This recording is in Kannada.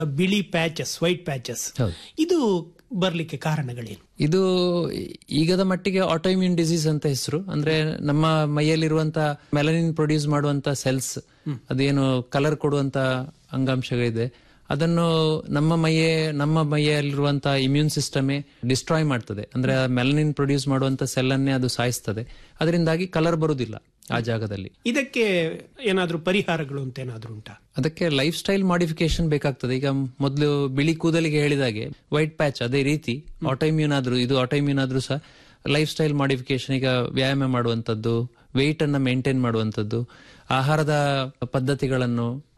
ಬಿಳಿ ಪ್ಯಾಚಸ್ ವೈಟ್ ಪ್ಯಾಚಸ್ ಹೌದು. ಇದು ಬರ್ಲಿಕ್ಕೆ ಕಾರಣಗಳೇನು ಇದು ಈಗದ ಮಟ್ಟಿಗೆ ಆಟೋಇಮ್ಯೂನ್ ಡಿಸೀಸ್ ಅಂತ ಹೆಸರು ಅಂದ್ರೆ ನಮ್ಮ ಮೈಯಲ್ಲಿರುವಂತ ಮೆಲನಿನ್ ಪ್ರೊಡ್ಯೂಸ್ ಮಾಡುವಂತ ಸೆಲ್ಸ್ ಅದೇನು ಕಲರ್ ಕೊಡುವಂತ ಅಂಗಾಂಶಗಳಿದೆ ಅದನ್ನು ನಮ್ಮ ಮೈಯೇ ನಮ್ಮ ಮೈಯಲ್ಲಿರುವಂತ ಇಮ್ಯೂನ್ ಸಿಸ್ಟಮೇ ಡಿಸ್ಟ್ರಾಯ್ ಮಾಡ್ತದೆ ಅಂದ್ರೆ ಮೆಲನಿನ್ ಪ್ರೊಡ್ಯೂಸ್ ಮಾಡುವಂತ ಸೆಲ್ ಅನ್ನೇ ಅದು ಸಾಯಿಸ್ತದೆ ಅದರಿಂದಾಗಿ ಕಲರ್ ಬರುವುದಿಲ್ಲ ಆ ಜಾಗದಲ್ಲಿ ಇದಕ್ಕೆ ಏನಾದ್ರೂ ಪರಿಹಾರಗಳು ಅಂತ ಏನಾದ್ರೂ ಉಂಟಾ ಅದಕ್ಕೆ ಲೈಫ್ ಸ್ಟೈಲ್ ಮಾಡಿಫಿಕೇಶನ್ ಬೇಕಾಗ್ತದೆ ಈಗ ಮೊದಲು ಬಿಳಿ ಕೂದಲಿಗೆ ಹೇಳಿದಾಗೆ ವೈಟ್ ಪ್ಯಾಚ್ ಅದೇ ರೀತಿ ಆಟೋಇಮ್ಯೂನ್ ಆದ್ರೂ ಇದು ಆಟೋಇಮ್ಯೂನ್ ಆದ್ರೂ ಸಹ ಲೈಫ್ ಸ್ಟೈಲ್ ಮಾಡಿಫಿಕೇಶನ್ ಈಗ ವ್ಯಾಯಾಮ ಮಾಡುವಂತದ್ದು ವೆಯ್ಟ್ ಅನ್ನ ಮೇಂಟೈನ್ ಮಾಡುವಂತದ್ದು ಆಹಾರದ ಪದ್ಧತಿಗಳನ್ನು